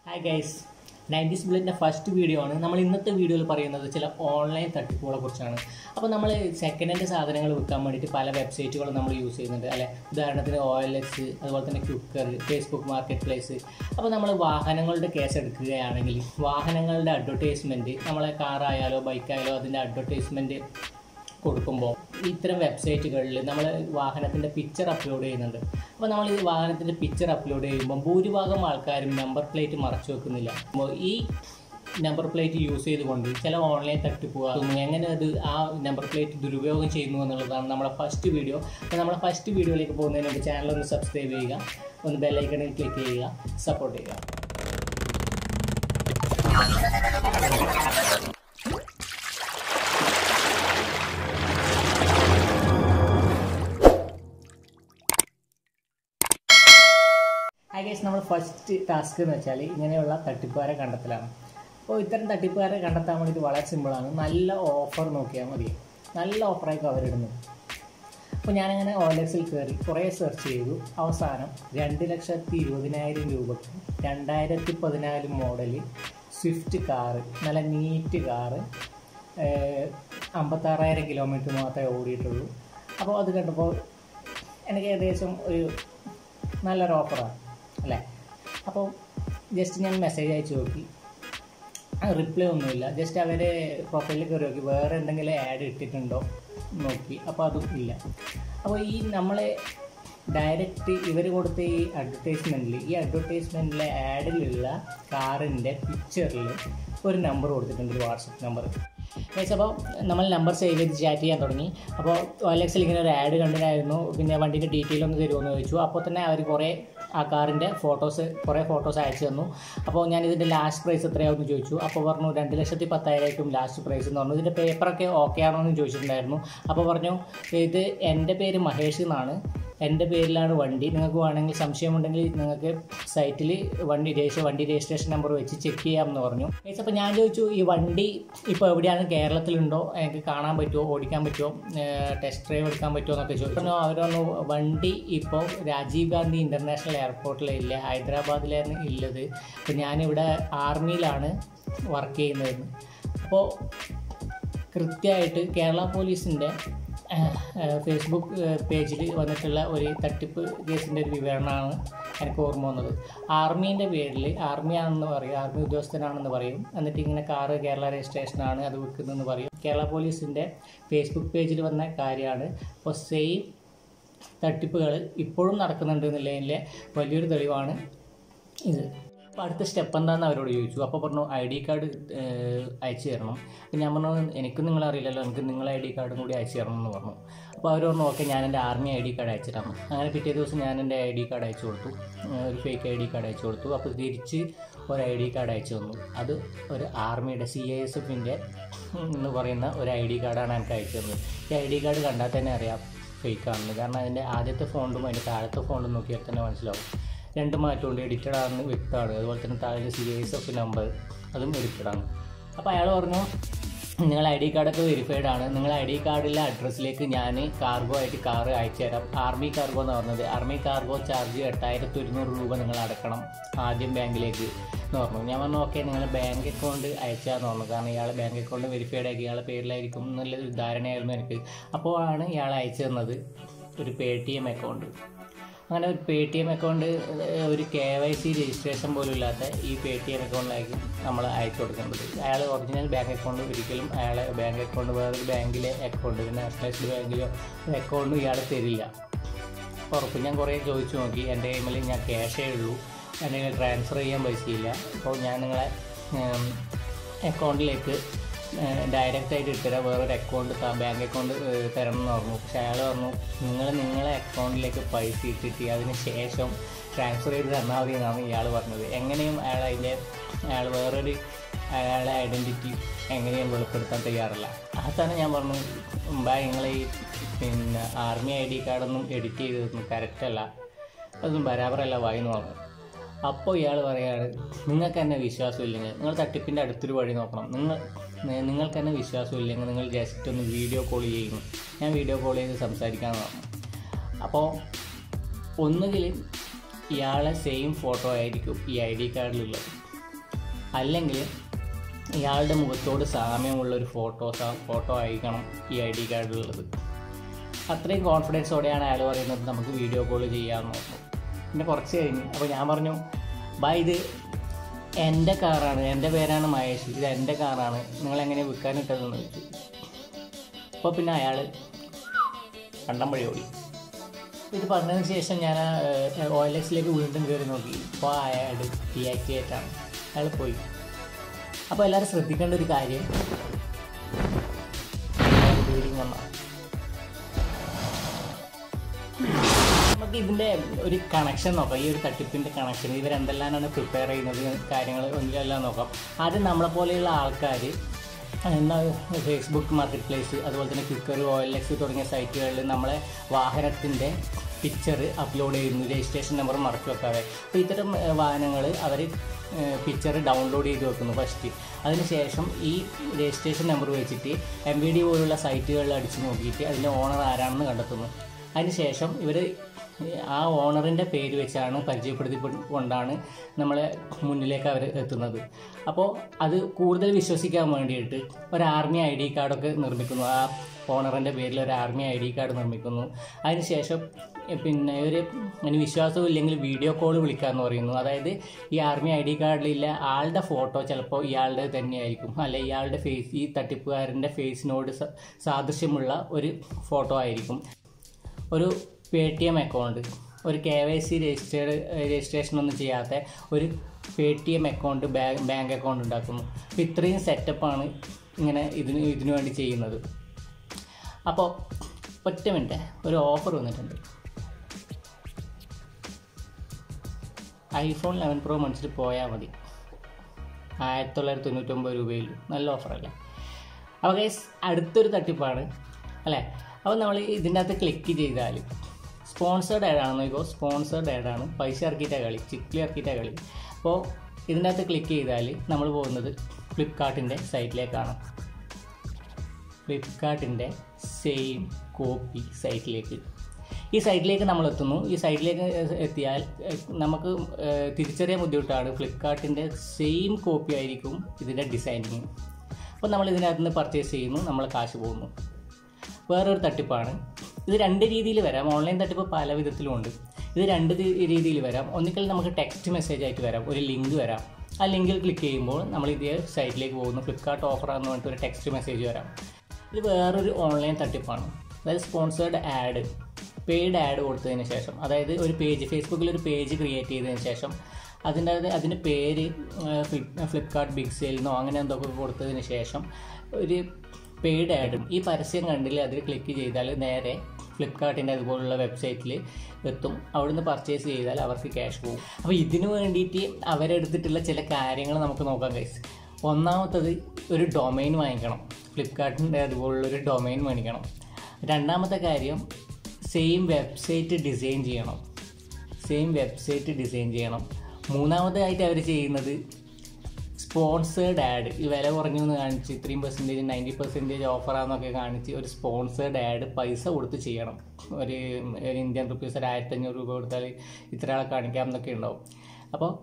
hi guys nineties ബുള്ളറ്റിൻ്റെ first video ആണ് നമ്മൾ ഇന്നത്തെ വീഡിയോയിൽ പറയുന്നത് ചില ഓൺലൈൻ തട്ടിപ്പുകളെ കുറിച്ചാണ് അപ്പോൾ നമ്മൾ സെക്കൻഡ് ഹാൻഡ് സാധനങ്ങൾ വിൽക്കാൻ വേണ്ടിയിട്ട് പല വെബ്സൈറ്റുകളും നമ്മൾ യൂസ് ചെയ്യുന്നുണ്ട് അല്ലെ ഉദാഹരണത്തിന് ഒ എൽ എക്സ് അതുപോലെ തന്നെ ക്യുക്കർ ഫേസ്ബുക്ക് മാർക്കറ്റ് പ്ലേസ് അപ്പോൾ നമ്മൾ വാഹനങ്ങളുടെ കേസ് എടുക്കുകയാണെങ്കിൽ വാഹനങ്ങളുടെ അഡ്വർടൈസ്മെൻറ്റ് നമ്മളെ കാറായാലോ ബൈക്കായാലോ അതിൻ്റെ അഡ്വർടൈസ്മെൻറ്റ് കൊടുക്കുമ്പോൾ ഇത്തരം വെബ്സൈറ്റുകളിൽ നമ്മൾ വാഹനത്തിൻ്റെ പിക്ചർ അപ്ലോഡ് ചെയ്യുന്നുണ്ട് അപ്പോൾ നമ്മൾ ഈ വാഹനത്തിൻ്റെ പിക്ചർ അപ്ലോഡ് ചെയ്യുമ്പോൾ ഭൂരിഭാഗം ആൾക്കാരും നമ്പർ പ്ലേറ്റ് മറച്ചു വെക്കുന്നില്ല അപ്പോൾ ഈ നമ്പർ പ്ലേറ്റ് യൂസ് ചെയ്തുകൊണ്ട് ചില ഓൺലൈൻ തട്ടിപ്പുക എങ്ങനെ അത് ആ നമ്പർ പ്ലേറ്റ് ദുരുപയോഗം ചെയ്യുന്നു എന്നുള്ളതാണ് നമ്മുടെ ഫസ്റ്റ് വീഡിയോ അപ്പോൾ നമ്മുടെ ഫസ്റ്റ് വീഡിയോയിലേക്ക് പോകുന്നതിന് മുമ്പ് ചാനൽ ഒന്ന് സബ്സ്ക്രൈബ് ചെയ്യുക ഒന്ന് ബെല്ലൈക്കണിൽ ക്ലിക്ക് ചെയ്യുക സപ്പോർട്ട് ചെയ്യുക ഹായ് ഗൈസ് നമ്മുടെ ഫസ്റ്റ് ടാസ്ക് എന്ന് വെച്ചാൽ ഇങ്ങനെയുള്ള തട്ടിപ്പുകാരെ കണ്ടെത്തലാണ് അപ്പോൾ ഇത്തരം തട്ടിപ്പുകാരെ കണ്ടെത്താൻ വേണ്ടിയിട്ട് വളരെ സിമ്പിളാണ് നല്ല ഓഫർ നോക്കിയാൽ മതി നല്ല ഓഫറായിരിക്കും അവരിടുന്നത് അപ്പോൾ ഞാനങ്ങനെ ഓലക്സിൽ കയറി കുറേ സെർച്ച് ചെയ്തു അവസാനം രണ്ട് ലക്ഷത്തി ഇരുപതിനായിരം രൂപക്ക് രണ്ടായിരത്തി പതിനാല് മോഡൽ സ്വിഫ്റ്റ് കാറ് നല്ല നീറ്റ് കാറ് അമ്പത്താറായിരം കിലോമീറ്റർ മാത്രമേ ഓടിയിട്ടുള്ളൂ അപ്പോൾ അത് കണ്ടപ്പോൾ എനിക്ക് ഏകദേശം ഒരു നല്ലൊരു ഓഫറാണ് അല്ലേ അപ്പോൾ ജസ്റ്റ് ഞാൻ മെസ്സേജ് അയച്ചു നോക്കി റിപ്ലൈ ഒന്നുമില്ല ജസ്റ്റ് അവരെ പ്രൊഫൈലിൽ കയറി നോക്കി വേറെ എന്തെങ്കിലും ആഡ് ഇട്ടിട്ടുണ്ടോ നോക്കി അപ്പോൾ അതും ഇല്ല അപ്പോൾ ഈ നമ്മളെ ഡയറക്റ്റ് ഇവർ കൊടുത്ത ഈ അഡ്വർടൈസ്മെൻറ്റിൽ ഈ അഡ്വർടൈസ്മെൻറ്റിലെ ആഡിലുള്ള കാറിൻ്റെ പിക്ചറിൽ ഒരു നമ്പർ കൊടുത്തിട്ടുണ്ട് ഒരു വാട്സപ്പ് നമ്പർ മീൻസ് അപ്പോൾ നമ്മൾ നമ്പർ സേവ് ചെയ്ത് ചാറ്റ് ചെയ്യാൻ തുടങ്ങി അപ്പോൾ ഓലക്സിൽ ഇങ്ങനെ ഒരു ആഡ് കണ്ടിട്ടായിരുന്നു പിന്നെ വണ്ടീൻ്റെ ഡീറ്റെയിൽ ഒന്ന് തരുമോ എന്ന് ചോദിച്ചു അപ്പോൾ തന്നെ അവർ കുറേ ആ കാറിൻ്റെ ഫോട്ടോസ് കുറേ ഫോട്ടോസ് അയച്ചു തന്നു അപ്പോൾ ഞാൻ ഇതിൻ്റെ ലാസ്റ്റ് പ്രൈസ് എത്രയാണെന്ന് ചോദിച്ചു അപ്പോൾ പറഞ്ഞു രണ്ട് ലക്ഷത്തി പത്തായിരമായിരിക്കും ലാസ്റ്റ് പ്രൈസ് എന്ന് പറഞ്ഞു ഇതിൻ്റെ പേപ്പറൊക്കെ ഓക്കെ ആണോ എന്ന് ചോദിച്ചിട്ടുണ്ടായിരുന്നു അപ്പോൾ പറഞ്ഞു ഇത് എൻ്റെ പേര് മഹേഷ് എന്നാണ് എൻ്റെ പേരിലാണ് വണ്ടി നിങ്ങൾക്ക് വേണമെങ്കിൽ സംശയമുണ്ടെങ്കിൽ നിങ്ങൾക്ക് സൈറ്റിൽ വണ്ടി രജിസ്റ്റർ വണ്ടി രജിസ്ട്രേഷൻ നമ്പർ വെച്ച് ചെക്ക് ചെയ്യാമെന്ന് പറഞ്ഞു മീൻസ് അപ്പോൾ ഞാൻ ചോദിച്ചു ഈ വണ്ടി ഇപ്പോൾ എവിടെയാണ് കേരളത്തിലുണ്ടോ എനിക്ക് കാണാൻ പറ്റുമോ ഓടിക്കാൻ പറ്റുമോ ടെസ്റ്റ് ഡ്രൈവ് എടുക്കാൻ പറ്റുമോ എന്നൊക്കെ ചോദിച്ചു പറഞ്ഞു അവരൊന്നു വണ്ടി ഇപ്പോൾ രാജീവ് ഗാന്ധി ഇൻ്റർനാഷണൽ എയർപോർട്ടിലില്ല ഹൈദരാബാദിലാണ് ഉള്ളത് അപ്പോൾ ഞാനിവിടെ ആർമിയിലാണ് വർക്ക് ചെയ്യുന്നത് അപ്പോൾ കൃത്യമായിട്ട് കേരള പോലീസിൻ്റെ ഫേസ്ബുക്ക് പേജിൽ വന്നിട്ടുള്ള ഒരു തട്ടിപ്പ് കേസിൻ്റെ ഒരു വിവരണമാണ് എനിക്ക് ഓർമ്മ വന്നത് ആർമീൻ്റെ പേരിൽ ആർമിയാണെന്ന് പറയും ആർമി ഉദ്യോഗസ്ഥനാണെന്ന് പറയും എന്നിട്ട് ഇങ്ങനെ കാറ് കേരള രജിസ്ട്രേഷനാണ് അത് വിൽക്കുന്നതെന്ന് പറയും കേരള പോലീസിൻ്റെ ഫേസ്ബുക്ക് പേജിൽ വന്ന കാര്യമാണ് അപ്പോൾ സെയിം തട്ടിപ്പുകൾ ഇപ്പോഴും നടക്കുന്നുണ്ട് എന്നുള്ളതിൻ്റെ വലിയൊരു തെളിവാണ് ഇത് അപ്പോൾ അടുത്ത സ്റ്റെപ്പ് എന്താണെന്ന് അവരോട് ചോദിച്ചു അപ്പോൾ പറഞ്ഞു ഐ ഡി കാർഡ് അയച്ചു തരണം അപ്പോൾ ഞാൻ പറഞ്ഞു എനിക്ക് നിങ്ങളെ അറിയില്ലല്ലോ എനിക്ക് നിങ്ങളെ ഐ ഡി കാർഡും കൂടി അയച്ചു തരണം എന്ന് പറഞ്ഞു അപ്പോൾ അവർ പറഞ്ഞു ഓക്കെ ഞാൻ എൻ്റെ ആർമി ഐ ഡി കാർഡ് അയച്ചു തരാം അങ്ങനെ പിറ്റേ ദിവസം ഞാൻ എൻ്റെ ഐ ഡി കാർഡ് അയച്ചു കൊടുത്തു ഒരു ഫേക്ക് ഐ ഡി കാർഡ് അയച്ചു കൊടുത്തു അപ്പോൾ തിരിച്ച് ഒരു ഐ ഡി കാർഡ് അയച്ചു തന്നു അത് ഒരു ആർമിയുടെ സി ഐ എസ് എഫിൻ്റെ എന്ന് പറയുന്ന ഒരു ഐ ഡി കാർഡാണ് എനിക്ക് അയച്ചു തന്നത് ഈ ഐ ഡി കാർഡ് കണ്ടാൽ തന്നെ അറിയാം ഫേക്കാണെന്ന് കാരണം അതിൻ്റെ ആദ്യത്തെ ഫോണ്ടും അതിൻ്റെ താഴത്തെ ഫോണ്ടും നോക്കിയാൽ തന്നെ മനസ്സിലാവും രണ്ട് മാറ്റമുണ്ട് എഡിറ്റഡ് ആണ് വ്യക്തമാണ് അതുപോലെ തന്നെ താഴെ സി എസ് എഫ് നമ്പർ അതും എഡിറ്റഡ് ആണ് അപ്പോൾ അയാൾ പറഞ്ഞു നിങ്ങൾ ഐ ഡി കാർഡൊക്കെ വെരിഫൈഡ് ആണ് നിങ്ങൾ ഐ ഡി കാർഡിലെ അഡ്രസ്സിലേക്ക് ഞാൻ കാർഗോ ആയിട്ട് കാറ് അയച്ചു തരാം ആർമി കാർഗോ എന്ന് പറഞ്ഞത് ആർമി കാർഗോ ചാർജ് എട്ടായിരത്തി ഒരുന്നൂറ് രൂപ നിങ്ങൾ അടക്കണം ആദ്യം ബാങ്കിലേക്ക് എന്ന് പറഞ്ഞു ഞാൻ പറഞ്ഞു ഓക്കെ നിങ്ങൾ ബാങ്ക് അക്കൗണ്ട് അയച്ചാന്ന് പറഞ്ഞു കാരണം ഇയാൾ ബാങ്ക് അക്കൗണ്ട് വെരിഫൈഡ് ആക്കി ഇയാളെ പേരിലായിരിക്കും എന്നുള്ളൊരു ധാരണയായിരുന്നു എനിക്ക് അപ്പോഴാണ് ഇയാൾ അയച്ചു തന്നത് ഒരു പേ ടി എം അക്കൗണ്ട് അങ്ങനെ ഒരു പേ ടി എം അക്കൗണ്ട് ഒരു കെ വൈ സി രജിസ്ട്രേഷൻ പോലും ഇല്ലാത്ത ഈ പേ ടി എം അക്കൗണ്ടിലായിരിക്കും നമ്മൾ അയച്ചു കൊടുക്കേണ്ടത് അയാൾ ഒറിജിനൽ ബാങ്ക് അക്കൗണ്ട് ഒരിക്കലും അയാളെ ബാങ്ക് അക്കൗണ്ട് വേറൊരു ബാങ്കിലെ അക്കൗണ്ട് നാഷണലൈസ്ഡ് ബാങ്കിലോ അക്കൗണ്ട് ഇയാൾ തരില്ല ഉറപ്പ് ഞാൻ കുറേ ചോദിച്ചു നോക്കി എൻ്റെ കൈമിൽ ഞാൻ ക്യാഷേ ഉള്ളൂ എൻ്റെ കയ്യിൽ ട്രാൻസ്ഫർ ചെയ്യാൻ പൈസയില്ല അപ്പോൾ ഞാൻ നിങ്ങളെ അക്കൗണ്ടിലേക്ക് ഡയറക്റ്റ് ആയിട്ട് ഇട്ടുതരാം വേറൊരു അക്കൗണ്ട് ബാങ്ക് അക്കൗണ്ട് തരണം എന്ന് പറഞ്ഞു പക്ഷെ അയാൾ പറഞ്ഞു നിങ്ങൾ നിങ്ങളെ അക്കൗണ്ടിലേക്ക് പൈസ ഇട്ടിട്ട് അതിന് ശേഷം ട്രാൻസ്ഫർ ചെയ്ത് തന്നാൽ മതി എന്നാണ് ഇയാൾ പറഞ്ഞത് എങ്ങനെയും അയാൾ അതിൻ്റെ അയാൾ വേറൊരു അയാളെ ഐഡൻറ്റിറ്റി എങ്ങനെയും വെളിപ്പെടുത്താൻ തയ്യാറല്ല ആ തന്നെ ഞാൻ പറഞ്ഞു മുമ്പാ നിങ്ങൾ ഈ പിന്നെ ആർമി ഐ ഡി കാർഡൊന്നും എഡിറ്റ് ചെയ്തതൊന്നും കറക്റ്റല്ല അതൊന്നും ബരാബറല്ല വായിന്ന് പറഞ്ഞു അപ്പോൾ ഇയാൾ പറയാണ് നിങ്ങൾക്ക് തന്നെ വിശ്വാസമില്ലെങ്കിൽ നിങ്ങൾ തട്ടിപ്പിൻ്റെ അടുത്തൊരു വഴി നോക്കണം നിങ്ങൾ നിങ്ങൾക്ക് തന്നെ വിശ്വാസമില്ലെങ്കിൽ നിങ്ങൾ ജസ്റ്റ് ഒന്ന് വീഡിയോ കോൾ ചെയ്യുന്നു ഞാൻ വീഡിയോ കോൾ ചെയ്ത് സംസാരിക്കാമെന്ന് പറഞ്ഞു അപ്പോൾ ഒന്നുകിൽ ഇയാളെ സെയിം ഫോട്ടോ ആയിരിക്കും ഈ ഐ ഡി കാർഡിലുള്ളത് അല്ലെങ്കിൽ ഇയാളുടെ മുഖത്തോട് സാമ്യമുള്ള ഒരു ഫോട്ടോ ഫോട്ടോ ആയിരിക്കണം ഈ ഐ ഡി കാർഡിലുള്ളത് അത്രയും കോൺഫിഡൻസോടെയാണ് അയാൾ പറയുന്നത് നമുക്ക് വീഡിയോ കോൾ ചെയ്യാമെന്ന് പറഞ്ഞു പിന്നെ കുറച്ച് കഴിഞ്ഞ് അപ്പോൾ ഞാൻ പറഞ്ഞു ബൈ ഇത് എൻ്റെ കാറാണ് എൻ്റെ പേരാണ് മഹേഷ് ഇത് എൻ്റെ കാറാണ് നിങ്ങൾ എങ്ങനെ വിൽക്കാനിട്ടതെന്ന് ചോദിച്ചു അപ്പോൾ പിന്നെ അയാൾ കണ്ടം വഴി ഓടി ഇത് പറഞ്ഞതിന് ശേഷം ഞാൻ ഒ എൽ എക്സിലേക്ക് വീണ്ടും കയറി നോക്കി അപ്പോൾ അയാൾ ഡീആക്ടിവേറ്റ് ആണ് അയാൾ പോയി അപ്പോൾ എല്ലാവരും ശ്രദ്ധിക്കേണ്ട ഒരു കാര്യം ബ്ലീഡിങ് എന്നാണ് നമുക്ക് ഇതിൻ്റെ ഒരു കണക്ഷൻ നോക്കാം ഈ ഒരു തട്ടിപ്പിൻ്റെ കണക്ഷൻ ഇവർ എന്തെല്ലാമാണ് പ്രിപ്പയർ ചെയ്യുന്നത് കാര്യങ്ങൾ ഒന്നിലെല്ലാം നോക്കാം ആദ്യം നമ്മളെ പോലെയുള്ള ആൾക്കാർ എന്നാ ഫേസ്ബുക്ക് മാർക്കറ്റ് പ്ലേസ് അതുപോലെ തന്നെ ക്വിക്കർ ഒ എൽ എക്സ് തുടങ്ങിയ സൈറ്റുകളിൽ നമ്മളെ വാഹനത്തിൻ്റെ പിക്ചർ അപ്ലോഡ് ചെയ്യുന്നു രജിസ്ട്രേഷൻ നമ്പർ മറച്ചു വെക്കാതെ അപ്പോൾ ഇത്തരം വാഹനങ്ങൾ അവർ പിക്ചർ ഡൗൺലോഡ് ചെയ്ത് വെക്കുന്നു ഫസ്റ്റ് അതിനുശേഷം ഈ രജിസ്ട്രേഷൻ നമ്പർ വെച്ചിട്ട് എം വി ഡി പോലുള്ള സൈറ്റുകളിൽ അടിച്ചു നോക്കിയിട്ട് അതിൻ്റെ ഓണർ ആരാണെന്ന് കണ്ടെത്തുന്നു അതിനുശേഷം ഇവർ ആ ഓണറിൻ്റെ പേര് വെച്ചാണ് പരിചയപ്പെടുത്തി കൊണ്ടാണ് നമ്മളെ മുന്നിലേക്ക് അവർ എത്തുന്നത് അപ്പോൾ അത് കൂടുതൽ വിശ്വസിക്കാൻ വേണ്ടിയിട്ട് ഒരു ആർമി ഐ ഡി കാർഡൊക്കെ നിർമ്മിക്കുന്നു ആ ഓണറിൻ്റെ പേരിൽ ഒരു ആർമി ഐ ഡി കാർഡ് നിർമ്മിക്കുന്നു അതിനുശേഷം പിന്നെ ഒരു അതിന് വിശ്വാസവും ഇല്ലെങ്കിൽ വീഡിയോ കോൾ വിളിക്കാമെന്ന് പറയുന്നു അതായത് ഈ ആർമി ഐ ഡി കാർഡിലില്ല ആളുടെ ഫോട്ടോ ചിലപ്പോൾ ഇയാളുടെ തന്നെയായിരിക്കും അല്ലെ ഇയാളുടെ ഫേസ് ഈ തട്ടിപ്പുകാരൻ്റെ ഫേസിനോട് സാദൃശ്യമുള്ള ഒരു ഫോട്ടോ ആയിരിക്കും ഒരു പേ ടി എം അക്കൗണ്ട് ഒരു K Y C registered registration ഒന്നും ചെയ്യാത്ത ഒരു Paytm account bank bank account ഉണ്ടാക്കുന്നു അപ്പോൾ ഇത്രയും സെറ്റപ്പാണ് ഇങ്ങനെ ഇതിന് ഇതിനു വേണ്ടി ചെയ്യുന്നത് അപ്പോൾ ഒറ്റ മിനിറ്റ് ഒരു ഓഫർ വന്നിട്ടുണ്ട് ഐഫോൺ ലെവൻ പ്രോ മേടിച്ചിട്ട് പോയാൽ മതി ആയിരത്തി തൊള്ളായിരത്തി തൊണ്ണൂറ്റൊമ്പത് രൂപയിൽ നല്ല ഓഫറല്ലേ അപ്പോൾ ഗൈസ് അടുത്തൊരു തട്ടിപ്പാണ് അല്ലേ അപ്പോൾ നമ്മൾ ഇതിൻ്റെ അകത്ത് ക്ലിക്ക് ചെയ്താൽ സ്പോൺസേഡ് ആഡാണ് നോക്കോ സ്പോൺസേഡ് ആഡാണ് പൈസ ഇറക്കിയിട്ടാണ് കളി ചിക്കിലി ഇറക്കിയിട്ടാണ് കളി അപ്പോൾ ഇതിൻ്റെ അകത്ത് ക്ലിക്ക് ചെയ്താൽ നമ്മൾ പോകുന്നത് ഫ്ലിപ്കാർട്ടിൻ്റെ സൈറ്റിലേക്കാണ് ഫ്ലിപ്കാർട്ടിൻ്റെ സെയിം കോപ്പി സൈറ്റിലേക്ക് ഈ സൈറ്റിലേക്ക് നമ്മൾ എത്തുന്നു ഈ സൈറ്റിലേക്ക് എത്തിയാൽ നമുക്ക് തിരിച്ചറിയാൻ ബുദ്ധിമുട്ടാണ് ഫ്ലിപ്കാർട്ടിൻ്റെ സെയിം കോപ്പി ആയിരിക്കും ഇതിൻ്റെ ഡിസൈനിങ് അപ്പോൾ നമ്മൾ ഇതിനകത്ത് നിന്ന് പർച്ചേസ് ചെയ്യുന്നു നമ്മൾ കാശ് പോകുന്നു വേറൊരു തട്ടിപ്പാണ് ഇത് രണ്ട് രീതിയിൽ വരാം ഓൺലൈൻ തട്ടിപ്പ് പല വിധത്തിലുമുണ്ട് ഇത് രണ്ട് രീതിയിൽ വരാം ഒന്നിക്കൽ നമുക്ക് ടെക്സ്റ്റ് മെസ്സേജ് ആയിട്ട് വരാം ഒരു ലിങ്ക് വരാം ആ ലിങ്കിൽ ക്ലിക്ക് ചെയ്യുമ്പോൾ നമ്മൾ ഇതേ സൈറ്റിലേക്ക് പോകുന്നു ഫ്ലിപ്കാർട്ട് ഓഫറാന്ന് പറഞ്ഞിട്ട് ഒരു ടെക്സ്റ്റ് മെസ്സേജ് വരാം ഇത് വേറൊരു ഓൺലൈൻ തട്ടിപ്പാണ് അതായത് സ്പോൺസേർഡ് ആഡ് പെയ്ഡ് ആഡ് കൊടുത്തതിന് ശേഷം അതായത് ഒരു പേജ് ഫേസ്ബുക്കിൽ ഒരു പേജ് ക്രിയേറ്റ് ചെയ്തതിന് ശേഷം അതിൻ്റെ അതിൻ്റെ പേര് ഫ്ലിപ്കാർട്ട് ബിഗ് സെയിലിനോ അങ്ങനെ എന്തൊക്കെ കൊടുത്തതിന് ശേഷം ഒരു പെയ്ഡ് ആഡും ഈ പരസ്യം കണ്ടില്ല അതിൽ ക്ലിക്ക് ചെയ്താൽ നേരെ ഫ്ലിപ്കാർട്ടിൻ്റെ അതുപോലുള്ള വെബ്സൈറ്റിൽ എത്തും അവിടുന്ന് പർച്ചേസ് ചെയ്താൽ അവർക്ക് ക്യാഷ് പോകും അപ്പോൾ ഇതിനു വേണ്ടിയിട്ട് അവരെടുത്തിട്ടുള്ള ചില കാര്യങ്ങൾ നമുക്ക് നോക്കാം ഗൈസ് ഒന്നാമത്തത് ഒരു ഡൊമൈൻ വാങ്ങിക്കണം ഫ്ലിപ്കാർട്ടിൻ്റെ അതുപോലുള്ള ഒരു ഡൊമൈൻ മേടിക്കണം രണ്ടാമത്തെ കാര്യം സെയിം വെബ്സൈറ്റ് ഡിസൈൻ ചെയ്യണം സെയിം വെബ്സൈറ്റ് ഡിസൈൻ ചെയ്യണം മൂന്നാമതായിട്ട് അവർ ചെയ്യുന്നത് സ്പോൺസേഡ് ആഡ് ഈ വില കുറഞ്ഞു എന്ന് കാണിച്ച് ഇത്രയും പെർസെൻറ്റേജ് നയൻറ്റി പെർസെൻറ്റേജ് ഓഫറാന്നൊക്കെ കാണിച്ച് ഒരു സ്പോൺസേഡ് ആഡ് പൈസ കൊടുത്ത് ചെയ്യണം ഒരു ഒരു ഇന്ത്യൻ റുപ്പീസ് ഒരു ആയിരത്തഞ്ഞൂറ് രൂപ കൊടുത്താൽ ഇത്ര ആളെ കാണിക്കാം എന്നൊക്കെ ഉണ്ടാവും അപ്പോൾ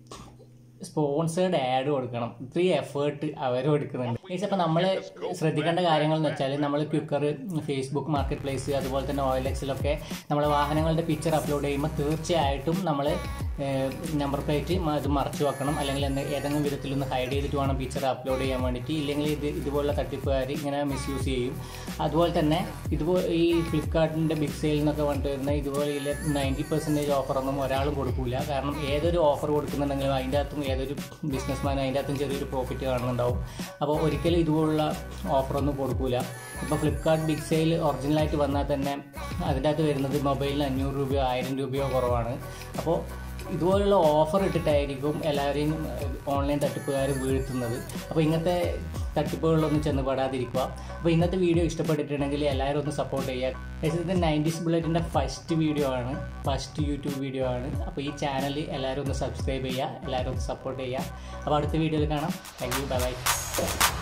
സ്പോൺസേഡ് ആഡ് കൊടുക്കണം ഇത്രയും എഫേർട്ട് അവർ കൊടുക്കുന്നുണ്ട് മീൻസ് അപ്പോൾ നമ്മൾ ശ്രദ്ധിക്കേണ്ട കാര്യങ്ങൾ എന്ന് വെച്ചാൽ നമ്മൾ ക്വിക്കർ ഫേസ്ബുക്ക് മാർക്കറ്റ് പ്ലേസ് അതുപോലെ തന്നെ ഓയിൽ എക്സിലൊക്കെ നമ്മൾ വാഹനങ്ങളുടെ പിക്ചർ അപ്ലോഡ് ചെയ്യുമ്പോൾ തീർച്ചയായിട്ടും നമ്മൾ നമ്പർ പ്ലേറ്റ് അത് മറച്ചു വെക്കണം അല്ലെങ്കിൽ എന്ത് ഏതെങ്കിലും വിധത്തിലൊന്ന് ഹൈഡ് ചെയ്തിട്ട് വേണം പിക്ചർ അപ്ലോഡ് ചെയ്യാൻ വേണ്ടിയിട്ട് ഇല്ലെങ്കിൽ ഇത് ഇതുപോലുള്ള തട്ടിപ്പുകാർ ഇങ്ങനെ മിസ്യൂസ് ചെയ്യും അതുപോലെ തന്നെ ഇതുപോലെ ഈ ഫ്ലിപ്കാർട്ടിൻ്റെ ബിഗ് സെയിൽ എന്നൊക്കെ പറഞ്ഞിട്ട് വരുന്ന ഇതുപോലെ നയൻറ്റി പെർസെൻറ്റേജ് ഓഫറൊന്നും ഒരാളും കൊടുക്കില്ല കാരണം ഏതൊരു ഓഫർ കൊടുക്കുന്നുണ്ടെങ്കിലും അതിൻ്റെ അകത്തും ഏതൊരു ബിസിനസ്മാൻ അതിൻ്റെ അകത്തും ചെറിയൊരു പ്രോഫിറ്റ് കാണുന്നുണ്ടാവും അപ്പോൾ ഒരിക്കലും ഇതുപോലുള്ള ഓഫറൊന്നും കൊടുക്കില്ല ഇപ്പോൾ ഫ്ലിപ്കാർട്ട് ബിഗ് സെയിൽ ഒറിജിനലായിട്ട് വന്നാൽ തന്നെ അതിൻ്റെ അകത്ത് വരുന്നത് മൊബൈലിന് അഞ്ഞൂറ് രൂപയോ ആയിരം രൂപയോ കുറവാണ് അപ്പോൾ ഇതുപോലുള്ള ഓഫർ ഇട്ടിട്ടായിരിക്കും എല്ലാവരെയും ഓൺലൈൻ തട്ടിപ്പുകാർ വീഴ്ത്തുന്നത് അപ്പോൾ ഇങ്ങനത്തെ തട്ടിപ്പുകളിലൊന്നും ചെന്ന് പെടാതിരിക്കുക അപ്പോൾ ഇന്നത്തെ വീഡിയോ ഇഷ്ടപ്പെട്ടിട്ടുണ്ടെങ്കിൽ എല്ലാവരും ഒന്ന് സപ്പോർട്ട് ചെയ്യുക ഇത് നയൻറ്റീസ് ബുള്ളറ്റിൻ്റെ ഫസ്റ്റ് വീഡിയോ ആണ് ഫസ്റ്റ് യൂട്യൂബ് വീഡിയോ ആണ് അപ്പോൾ ഈ ചാനൽ എല്ലാവരും ഒന്ന് സബ്സ്ക്രൈബ് ചെയ്യുക എല്ലാവരും ഒന്ന് സപ്പോർട്ട് ചെയ്യുക അപ്പോൾ അടുത്ത വീഡിയോയിൽ കാണാം താങ്ക് യു ബൈ ബൈ